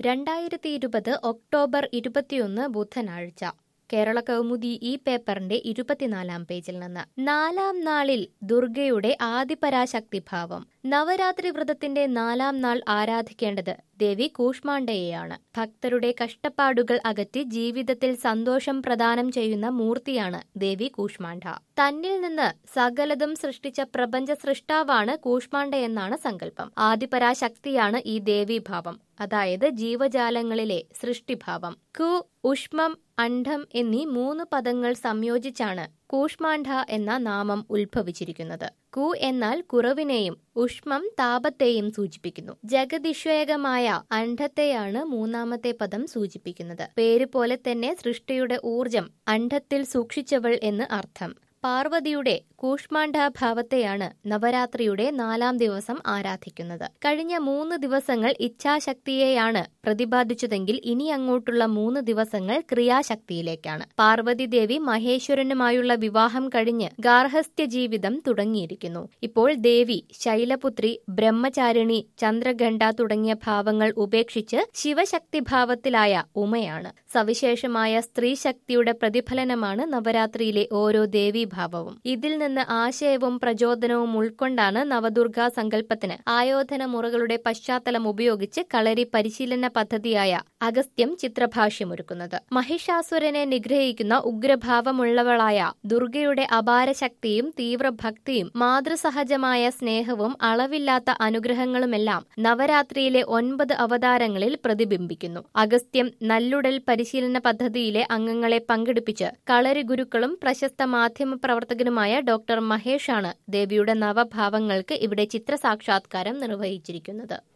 രണ്ടായിരത്തി ഇരുപത് ഒക്ടോബർ ഇരുപത്തിയൊന്ന് ബുധനാഴ്ച കേരള കൗമുദി ഈ പേപ്പറിന്റെ ഇരുപത്തിനാലാം പേജിൽ നിന്ന് നാലാം നാളിൽ ദുർഗയുടെ ആദിപരാശക്തിഭാവം നവരാത്രി വ്രതത്തിന്റെ നാലാം നാൾ ആരാധിക്കേണ്ടത് ദേവി കൂഷ്മാണ്ഡയെയാണ് ഭക്തരുടെ കഷ്ടപ്പാടുകൾ അകറ്റി ജീവിതത്തിൽ സന്തോഷം പ്രദാനം ചെയ്യുന്ന മൂർത്തിയാണ് ദേവി കൂഷ്മാണ്ഡ തന്നിൽ നിന്ന് സകലതും സൃഷ്ടിച്ച പ്രപഞ്ച സൃഷ്ടാവാണ് കൂഷ്മാണ്ഡ എന്നാണ് സങ്കല്പം ആദിപരാശക്തിയാണ് ഈ ദേവീഭാവം അതായത് ജീവജാലങ്ങളിലെ സൃഷ്ടിഭാവം കു ഉഷ്മം അണ്ഡം എന്നീ മൂന്ന് പദങ്ങൾ സംയോജിച്ചാണ് കൂഷ്മാണ്ഡ എന്ന നാമം ഉത്ഭവിച്ചിരിക്കുന്നത് കു എന്നാൽ കുറവിനെയും ഉഷ്മം താപത്തെയും സൂചിപ്പിക്കുന്നു ജഗതിശ്വയകമായ അണ്ഡത്തെയാണ് മൂന്നാമത്തെ പദം സൂചിപ്പിക്കുന്നത് പേര് പോലെ തന്നെ സൃഷ്ടിയുടെ ഊർജം അണ്ഡത്തിൽ സൂക്ഷിച്ചവൾ എന്ന് അർത്ഥം പാർവതിയുടെ കൂഷ്മാണ്ഡാഭാവത്തെയാണ് നവരാത്രിയുടെ നാലാം ദിവസം ആരാധിക്കുന്നത് കഴിഞ്ഞ മൂന്ന് ദിവസങ്ങൾ ഇച്ഛാശക്തിയെയാണ് പ്രതിപാദിച്ചതെങ്കിൽ ഇനി അങ്ങോട്ടുള്ള മൂന്ന് ദിവസങ്ങൾ ക്രിയാശക്തിയിലേക്കാണ് പാർവതി ദേവി മഹേശ്വരനുമായുള്ള വിവാഹം കഴിഞ്ഞ് ഗാർഹസ്ഥ്യ ജീവിതം തുടങ്ങിയിരിക്കുന്നു ഇപ്പോൾ ദേവി ശൈലപുത്രി ബ്രഹ്മചാരിണി ചന്ദ്രഘണ്ഡ തുടങ്ങിയ ഭാവങ്ങൾ ഉപേക്ഷിച്ച് ശിവശക്തി ഭാവത്തിലായ ഉമയാണ് സവിശേഷമായ സ്ത്രീശക്തിയുടെ പ്രതിഫലനമാണ് നവരാത്രിയിലെ ഓരോ ദേവീഭാവവും ഇതിൽ നിന്ന് ആശയവും പ്രചോദനവും ഉൾക്കൊണ്ടാണ് നവദുർഗാ സങ്കല്പത്തിന് ആയോധന മുറകളുടെ പശ്ചാത്തലം ഉപയോഗിച്ച് കളരി പരിശീലന പദ്ധതിയായ അഗസ്ത്യം ചിത്രഭാഷ്യമൊരുക്കുന്നത് മഹിഷാസുരനെ നിഗ്രഹിക്കുന്ന ഉഗ്രഭാവമുള്ളവളായ ദുർഗയുടെ അപാരശക്തിയും തീവ്രഭക്തിയും മാതൃസഹജമായ സ്നേഹവും അളവില്ലാത്ത അനുഗ്രഹങ്ങളുമെല്ലാം നവരാത്രിയിലെ ഒൻപത് അവതാരങ്ങളിൽ പ്രതിബിംബിക്കുന്നു അഗസ്ത്യം നല്ലുടൽ പരിശീലന പദ്ധതിയിലെ അംഗങ്ങളെ പങ്കെടുപ്പിച്ച് കളരി ഗുരുക്കളും പ്രശസ്ത മാധ്യമ പ്രവർത്തകനുമായ ഡോക്ടർ മഹേഷാണ് ദേവിയുടെ നവഭാവങ്ങൾക്ക് ഇവിടെ ചിത്രസാക്ഷാത്കാരം നിർവഹിച്ചിരിക്കുന്നത്